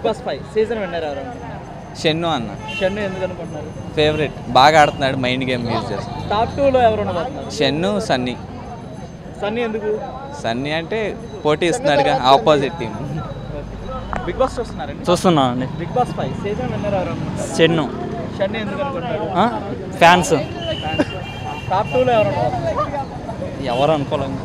Boss five season winner ఎవరు షెన్ను అన్న షన్ను ఎందుకు అనుకుంటున్నారు ఫేవరెట్ బాగా ఆడుతున్నాడు మైండ్ గేమ్ యూజ్ చేసి టాప్ టూలో ఎవరు ఉండబోతున్నారు షెన్ను సన్నీ సన్నీ ఎందుకు సన్నీ అంటే పోటీ ఇస్తున్నాడుగా ఆపోజిట్ టీం బిగ్ బాస్ చూస్తున్నారండి చూస్తున్నాం అండి Bigg Boss five season winner ఎవరు అనుకుంటున్నారు చెన్ను షన్ను ఎందుకు అనుకుంటున్నారు ఫ్యాన్స్ టాప్ టూలో ఎవరు ఉండబోతున్నారు ఎవరు అనుకోలేదు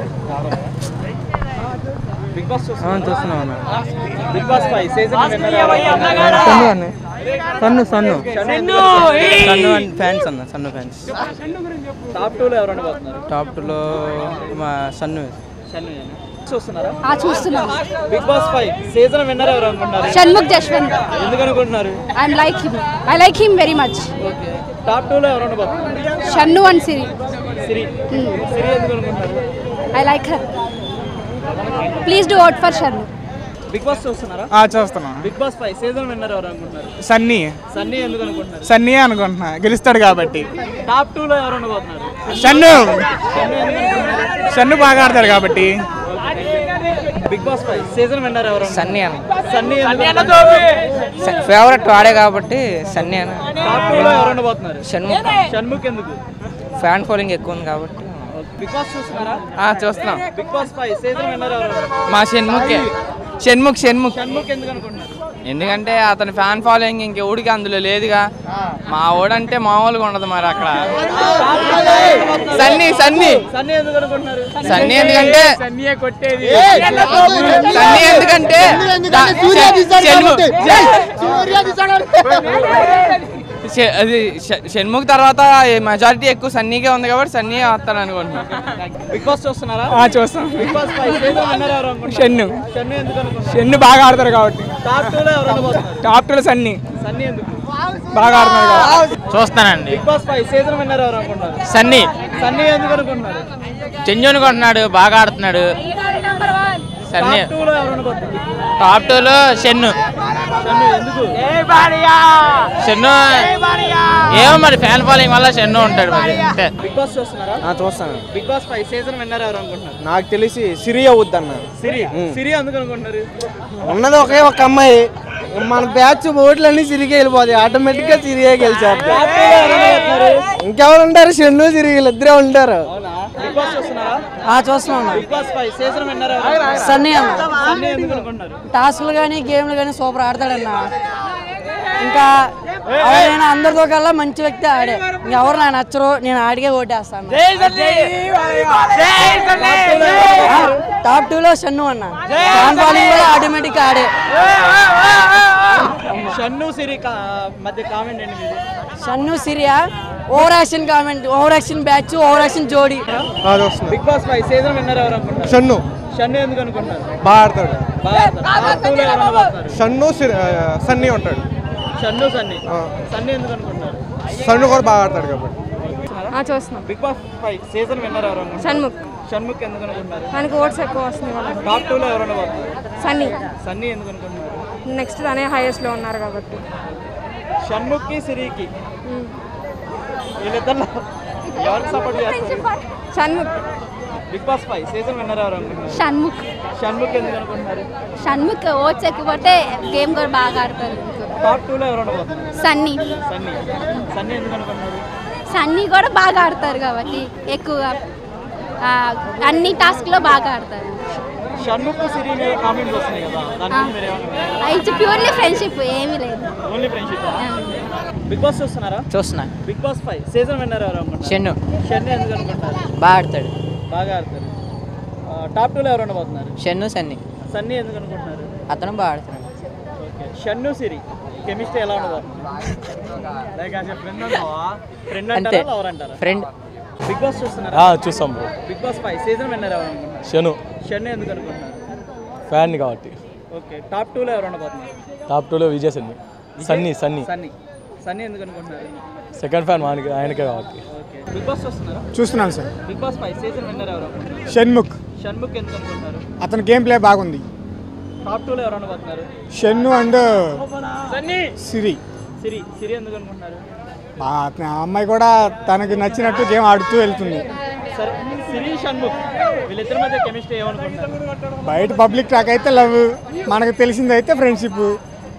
బిగ్ బాస్ చూస్తున్నాం చూస్తున్నాం Bigg Boss five season winner ఎవరు అనుకుంటున్నారు? సన్ను సన్ను షన్ను సన్ను అండ్ ఫ్యాన్స్ అన్న సన్ను ఫ్యాన్స్ టాప్ టూలో ఎవరు ఉండబోతున్నారు టాప్ టూలో మా సన్ను షన్ను చూస్తున్నారా ఆ చూస్తున్నాం Bigg Boss five season winner ఎవరు అనుకుంటున్నారు షణ్ముఖ్ జశ్వంత్ ఎందుకు అనుకుంటున్నారు I like him I like him very much okay top టూలో ఎవరు ఉండబోతున్నారు షన్ను అండ్ సిరి సిరి సిరి ఎందుకు అనుకుంటున్నారు I like her please do vote for Shannu Bigg Boss చూస్తున్నారా చూస్తున్నాం Bigg Boss five season winner ఎవరు అనుకుంటున్నారు సన్నీ సన్నీ ఎందుకు అనుకుంటున్నారు సన్నీ అనుకుంటున్నా గెలుస్తాడు కాబట్టి టాప్ టూలో ఎవరు ఉండబోతున్నారు షన్ను షన్ను ఎందుకు అనుకుంటున్నారు షన్ను బాగా ఆడతాడు కాబట్టి Bigg Boss five season winner ఎవరు సన్నీ అన్న సన్నీ ఎందుకు అనుకుంటున్నారు? ఫేవరెట్ వాడే కాబట్టి సన్నీ అన్న టాప్ టూలో ఎవరు ఉండబోతున్నారు షణ్ముఖ్ షణ్ముఖ్ ఎందుకు ఫ్యాన్ ఫాలోయింగ్ ఎక్కువ ఉంది కాబట్టి బిగ్ బాస్ చూస్తున్నారా చూస్తున్నాం Bigg Boss five season winner ఎవరు మా షణ్ముఖే షణ్ముఖ్ షణ్ముఖ్ షణ్ముఖ్ ఎందుకు అనుకుంటున్నారు ఎందుకంటే అతని ఫ్యాన్ ఫాలోయింగ్ ఇంకెవడికి అందులో లేదుగా మా ఓడంటే మామూలుగా ఉండదు మరి అక్కడ సన్నీ సన్నీ సన్నీ ఎందుకు అనుకుంటున్నారు సన్నీ ఎందుకంటే సన్నీ ఎందుకంటే దా- షణ్ముఖ్ ష- అది ష- షణ్ముఖ్ తర్వాత మెజారిటీ ఎక్కువ సన్నీకే ఉంది కాబట్టి సన్నీ వస్తాడు అనుకుంటున్నాను బిగ్ బాస్ చూస్తున్నారా చూస్తాం Bigg Boss five season winner ఎవరు అనుకుంటున్నారు షన్ను షన్ను ఎందుకు అనుకుంటున్నారు షన్ను బాగా ఆడతాడు కాబట్టి టాప్ టూలో ఎవరు ఉండబోతున్నారు టాప్ టూలో సన్నీ సన్నీ ఎందుకు బాగా ఆడుతున్నాడు కాబట్టి చూస్తానండి Bigg Boss five season winner ఎవరు అనుకుంటున్నారు సన్నీ సన్నీ ఎందుకు అనుకుంటున్నారు చెంజోని కొట్టినాడు బాగా ఆడుతున్నాడు సన్నీ టాప్ టూలో ఎవరు ఉండబోతున్నారు టాప్ టూలో షెన్ను షన్ను ఎందుకు షెన్ను ఏమో మరి ఫ్యాన్ ఫాలోయింగ్ వల్ల షెన్ను ఉంటాడు మరి అంతే బిగ్ బాస్ చూస్తున్నారా చూస్తాను Bigg Boss five season winner ఎవరు అనుకుంటున్నారు నాకు తెలిసి సిరి అవుద్దన్న సిరి సిరి ఎందుకు అనుకుంటున్నారు ఉన్నది ఒకే ఒక అమ్మాయి మన బ్యాచ్ ఓట్లన్నీ సిరిగే వెళ్ళిపోతాయి ఆటోమేటిక్ గా సిరియే గెలిచారు టాప్ టూలో ఎవరు ఉండబోతున్నారు ఇంకెవరు ఉంటారు షన్ను సిరి వీళ్ళిద్దరే ఉంటారు అవునా బిగ్ బాస్ చూస్తున్నారా చూస్తున్నాం Bigg Boss five season winner ఎవరు అనుకుంటున్నారు? సన్నీ అన్న సన్నీ ఎందుకు అనుకుంటున్నారు టాస్క్లు కానీ గేమ్లు కానీ సూపర్ ఆడతాడన్న ఇంకా ఎవరైనా అందరితో కల్లా మంచి వ్యక్తి ఆడే ఇంకెవరు నాకు నచ్చరు నేను ఆడిగే ఓటేస్తాను టాప్ టూ లో షన్ను అన్న ఫ్యాన్ ఫాలోయింగ్ కూడా ఆటోమేటిక్ ఆడే షన్ను సిరి కా- మధ్య కామెంట్ ఏంటి మీది షన్ను సిరియా over action comment over action batch over action జోడి Bigg Boss five season winner ఎవరు అనుకుంటున్నారు షన్ను షన్ను ఎందుకు అనుకుంటున్నారు బాగా ఆడతాడు బాగా ఆడతారు. టాప్ టూలో ఎవరు ఉండబోతున్నారు షన్ను సన్నీ ఉంటాడు షన్ను సన్నీ సన్నీ ఎందుకు అనుకుంటున్నారు సన్ను కూడా బాగా ఆడతాడు కాబట్టి చూస్తున్నాం Bigg Boss five season winner ఎవరు అనుకుంటున్నారు షణ్ముఖ్ షణ్ముఖ్ ఎందుకు అనుకుంటున్నారు మనకి ఓట్స్ ఎక్కువ వస్తుంది కదా టాప్ టూలో ఎవరు ఉండబోతున్నారు సన్నీ సన్నీ ఎందుకు అనుకుంటున్నారు నెక్స్ట్ తనే హైయెస్ట్ లో ఉన్నారు కాబట్టి షణ్ముఖ్కి సిరికి వీళ్ళిద్దరు ఎవరికి సపోర్ట్ చేస్తారు Shanmukh Bigg Boss five season winner ఎవరు అనుకుంటున్నారు షణ్ముఖ్ షణ్ముఖ్ ఎందుకు అనుకుంటున్నారు షణ్ముఖ్ ఓట్స్ ఎక్కువతే గేమ్ కూడా బాగా ఆడతారు టాప్ టూలో ఎవరు ఉండబోతున్నారు సన్నీ సన్నీ సన్నీ ఎందుకు అనుకుంటున్నారు సన్నీ కూడా బాగా ఆడతారు కాబట్టి ఎక్కువగా ఆ, అన్ని టాస్క్లో బాగా ఆడతారు షణ్ముఖ్ సిరి మీద కామెంట్స్ వస్తున్నాయి కదా దాని గురించి మీరు ఏమన్నా ఇట్స్ ప్యూర్లీ ఫ్రెండ్షిప్ ఏమీ లేదు ఓన్లీ ఫ్రెండ్షిప్ బిగ్ బాస్ చూస్తున్నారా చూస్తున్నా Bigg Boss five season winner ఎవరు అనుకుంటున్నారు షెన్ను షన్ను ఎందుకు అనుకుంటారు బాగా ఆడతాడు బాగా ఆడతారు టాప్ టూలో ఎవరు ఉండబోతున్నారు షెన్ను సన్నీ సన్నీ ఎందుకు అనుకుంటున్నారు అతను బాగా ఆడుతున్నాడు ఓకే షన్ను సిరి కెమిస్ట్రీ ఎలా ఉండబోతుంది ఫ్రెండ్ అంతే అంటారా లవర్ అంటారా ఫ్రెండ్ బిగ్ బాస్ చూస్తున్నారా చూస్తాం bro Bigg Boss five season winner ఎవరు అనుకుంటున్నారు షను షన్ను ఎందుకు అనుకుంటున్నారు ఫ్యాన్ కాబట్టి ఓకే టాప్ టూలో ఎవరు ఉండబోతున్నారు టాప్ టూలో విజయ్ సన్ని సన్నీ సన్నీ సన్నీ సన్నీ ఎందుకు అనుకుంటున్నారు సెకండ్ ఫ్యాన్ వానికి ఆయనకే కాబట్టి ఓకే బిగ్ బాస్ చూస్తున్నారా చూస్తున్నాను sir Bigg Boss five season winner ఎవరు అనుకుంటున్నారు షణ్ముఖ్ షణ్ముఖ్ ఎందుకు అనుకుంటున్నారు అతని గేమ్ ప్లే బాగుంది టాప్ టూలో ఎవరు ఉండబోతున్నారు షన్ను అండ్ సన్నీ సిరి సిరి సిరి ఎందుకు అనుకుంటున్నారు ఆ అమ్మాయి కూడా తనకు నచ్చినట్టు గేమ్ ఆడుతూ వెళ్తుంది సరే సిరి షణ్ముఖ్ వీళ్ళిద్దరి మధ్య కెమిస్ట్రీ ఏమనుకుంటున్నారు బయట పబ్లిక్ టాక్ అయితే లవ్ మనకు తెలిసింది అయితే ఫ్రెండ్షిప్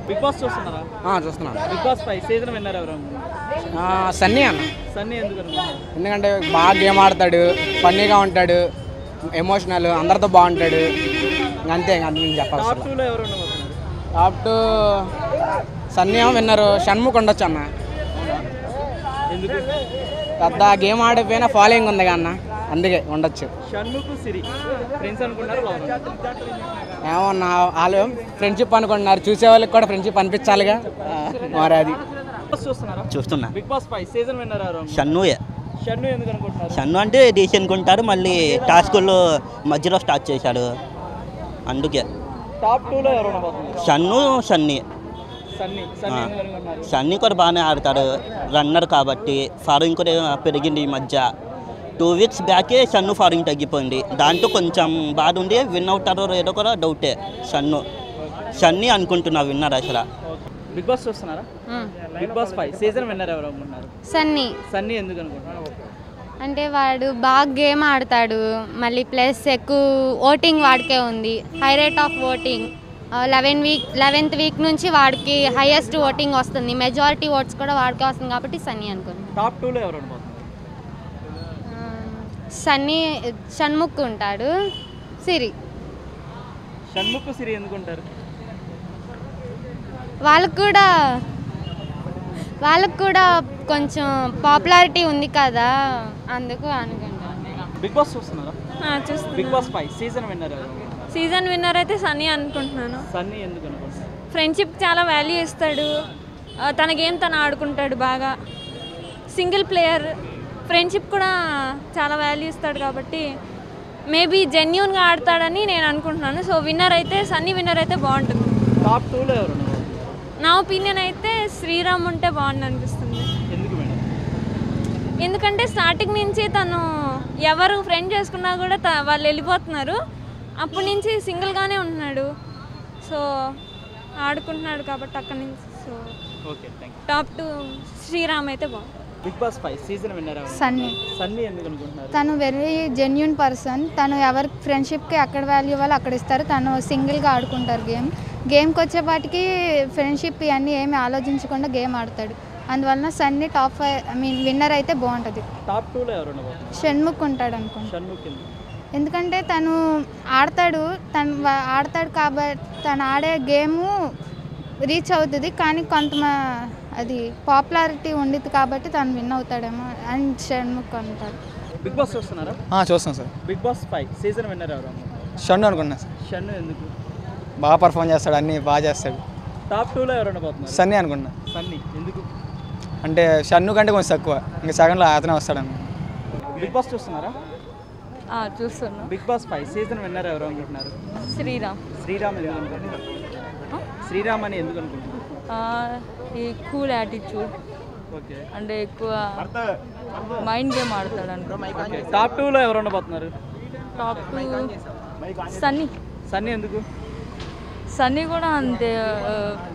బిగ్ బాస్ చూస్తున్నారా చూస్తున్నాను Bigg Boss five season winner ఎవరు సన్నీ అన్న సన్నీ ఎందుకు అనుకుంటున్నారు ఎందుకంటే బాగా గేమ్ ఆడతాడు ఫన్నీగా ఉంటాడు ఎమోషనల్ అందరితో బాగుంటాడు ఇంక అంతే ఇంక అంతకు మించి చెప్పాలి టాప్ టూలో ఎవరు ఉండబోతున్నారు టాప్ టు సన్నీ ఏమో విన్నరు షణ్ముఖ్ ఉండొచ్చు అన్న ఎందుకు పెద్ద గేమ్ ఆడిపోయినా ఫాలోయింగ్ ఉంది అన్న అందుకే ఉండొచ్చు షణ్ముఖ్ సిరి ఫ్రెండ్స్ అనుకుంటారు లవ్ ఏమన్నా వాళ్ళు ఫ్రెండ్షిప్ అనుకుంటున్నారు చూసే వాళ్ళకి కూడా ఫ్రెండ్షిప్ అనిపించాలిగా మరి అది బాస్ చూస్తున్నారా చూస్తున్నా Bigg Boss five season winner ఎవరు షన్నుయే షన్ను ఎందుకు అనుకుంటున్నారు షన్ను అంటే డీసీ అనుకుంటారు మళ్ళీ టాస్కుల్లో మధ్యలో స్టార్ట్ చేశాడు అందుకే టాప్ టూలో ఎవరు ఉండబోతున్నారు షన్ను షన్ని సన్నీ సన్నీ ఎందుకు అనుకుంటున్నారు షన్ని కూడా బాగానే ఆడతాడు రన్నర్ కాబట్టి ఫాలోయింగ్ కూడా పెరిగింది ఈ మధ్య టూ వీక్స్ బ్యాకే షన్ను ఫాలోయింగ్ తగ్గిపోయింది దాంట్లో కొంచెం బాధ ఉంది విన్ అవుతారో ఏదో కూడా డౌటే షన్ను షన్ని అనుకుంటున్నా విన్నర్ అసలు బిగ్ బాస్ చూస్తున్నారా Bigg Boss five season winner ఎవరు అనుకుంటున్నారు సన్నీ సన్నీ ఎందుకు అనుకుంటున్నారు అంటే వాడు బాగా గేమ్ ఆడతాడు మళ్ళీ ప్లస్ ఎక్కువ ఓటింగ్ వాడికే ఉంది high rate of voting eleven week eleventh week నుంచి వాడికి హైయెస్ట్ ఓటింగ్ వస్తుంది మెజారిటీ ఓట్స్ కూడా వాడికే వస్తుంది కాబట్టి సన్నీ అనుకున్నాను టాప్ టూలో ఎవరు ఉండబోతున్నారు సన్నీ షణ్ముఖ్ ఉంటాడు సిరి షణ్ముఖ్ సిరి ఎందుకుంటారు వాళ్ళకు కూడా వాళ్ళకు కూడా కొంచెం పాపులారిటీ ఉంది కదా అందుకు అనుకుంటాను బిగ్ బాస్ చూస్తున్నారా చూస్తున్నాను Bigg Boss five season winner ఎవరు సీజన్ విన్నర్ అయితే సన్నీ అనుకుంటున్నాను సన్నీ ఎందుకు అనుకుంటున్నారు ఫ్రెండ్షిప్ చాలా వాల్యూ ఇస్తాడు ఆ, తన గేమ్ తను ఆడుకుంటాడు బాగా సింగిల్ ప్లేయర్ ఫ్రెండ్షిప్ కూడా చాలా వాల్యూ ఇస్తాడు కాబట్టి మేబీ జెన్యున్గా ఆడతాడని నేను అనుకుంటున్నాను సో విన్నర్ అయితే సన్నీ విన్నర్ అయితే బాగుంటుంది టాప్ టూలో ఎవరు ఉండబోతున్నారు నా ఒపీనియన్ అయితే శ్రీరామ్ ఉంటే బాగుంది అనిపిస్తుంది ఎందుకు మేడం ఎందుకంటే స్టార్టింగ్ నుంచి తను ఎవరు ఫ్రెండ్ చేసుకున్నా కూడా త- వాళ్ళు వెళ్ళిపోతున్నారు అప్పటి నుంచి సింగిల్గానే ఉంటున్నాడు సో ఆడుకుంటున్నాడు కాబట్టి అక్కడి నుంచి so okay thank you top two Sriram అయితే బాగుంది Bigg Boss five season winner ఎవరు సన్నీ సన్నీ ఎందుకు అనుకుంటున్నారు తను వెరీ జెన్యున్ పర్సన్ తను ఎవరి ఫ్రెండ్షిప్కి ఎక్కడ వాల్యూ ఇవ్వాలో అక్కడ ఇస్తారు తను సింగిల్గా ఆడుకుంటారు గేమ్ గేమ్కి వచ్చేపాటికి ఫ్రెండ్షిప్ ఇవన్నీ ఏమి ఆలోచించకుండా గేమ్ ఆడతాడు అందువలన Sunny top five I mean winner అయితే బాగుంటుంది టాప్ టూలో ఎవరు ఉండబోతున్నారు షణ్ముఖ్ ఉంటాడు అనుకుంటా షణ్ముఖ్ ఎందుకు ఎందుకంటే తను ఆడతాడు తను వా- ఆడతాడు కాబట్టి తను ఆడే గేము రీచ్ అవుతుంది కానీ కొంత అది పాపులారిటీ ఉండిద్ది కాబట్టి తను విన్ అవుతాడేమో అని షణ్ముఖ్ అంటాడు బిగ్ బాస్ చూస్తున్నారా చూస్తాం sir Bigg Boss five season winner ఎవరు అనుకుంటున్నారు షన్ను అనుకున్నా సార్ షన్ను ఎందుకు బాగా పర్ఫామ్ చేస్తాడు అన్నీ బాగా చేస్తాడు టాప్ టూలో ఎవరు ఉండబోతున్నారు సన్నీ అనుకున్నా సన్నీ ఎందుకు అంటే షన్ను కంటే కొంచెం తక్కువ ఇంకా సెకండ్లో అతనే వస్తాడు బిగ్ బాస్ చూస్తున్నారా చూస్తున్నా Bigg Boss five season winner ఎవరు అనుకుంటున్నారు శ్రీరామ్ శ్రీరామ్ ఎందుకు అనుకుంటున్నారు శ్రీరామ్ అని ఎందుకు అనుకుంటున్నారు ఈ కూల్ యాటిట్యూడ్ ఓకే అంటే ఎక్కువ మైండ్ గేమ్ ఆడతాడు అనుకో ఓకే టాప్ టూలో ఎవరు ఉండబోతున్నారు టాప్ సన్నీ సన్నీ ఎందుకు సన్నీ కూడా అంతే ఆ,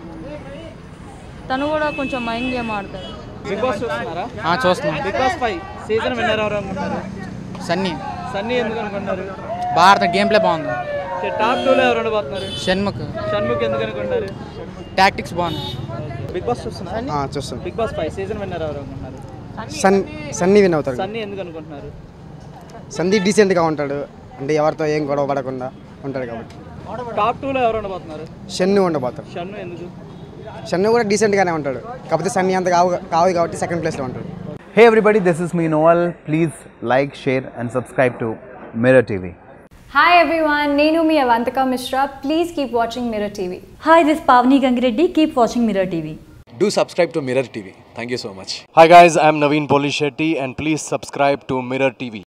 తను కూడా కొంచెం మైండ్ గేమ్ ఆడతాడు బిగ్ బాస్ చూస్తున్నారా చూస్తున్నాం Bigg Boss five season winner ఎవరు అనుకుంటున్నారు సన్నీ సన్నీ ఎందుకు అనుకుంటున్నారు బాగా ఆడతాడు గేమ్ ప్లే బాగుంది ఓకే టాప్ టూలో ఎవరు ఉండబోతున్నారు షణ్ముఖ్ షణ్ముఖ్ ఎందుకు అనుకుంటున్నారు టాక్టిక్స్ బాగుంది బిగ్ బాస్ చూస్తున్నారా చూస్తాం Bigg Boss five season winner ఎవరు అనుకుంటున్నారు సన్ సన్నీ విన్ అవుతాడు సన్నీ ఎందుకు అనుకుంటున్నారు సందీప్ డీసెంట్గా ఉంటాడు అంటే ఎవరితో ఏం గొడవ పడకుండా ఉంటాడు కాబట్టి టాప్ టూలో ఎవరు ఉండబోతున్నారు షన్ను ఉండబోతాడు షన్ను ఎందుకు షన్ను కూడా డీసెంట్గానే ఉంటాడు కాకపోతే సన్నీ అంత కావు కావు కాబట్టి సెకండ్ ప్లేస్లో ఉంటాడు Hey everybody, this is me Noel. Please like, share, and subscribe to Mirror TV. Hi everyone, Nenu mi Avantika Mishra. Please keep watching Mirror TV. Hi, this is Pavni Gangireddy. Keep watching Mirror TV. Do subscribe to Mirror TV. Thank you so much. Hi guys, I'm Naveen Polishetty and please subscribe to Mirror TV.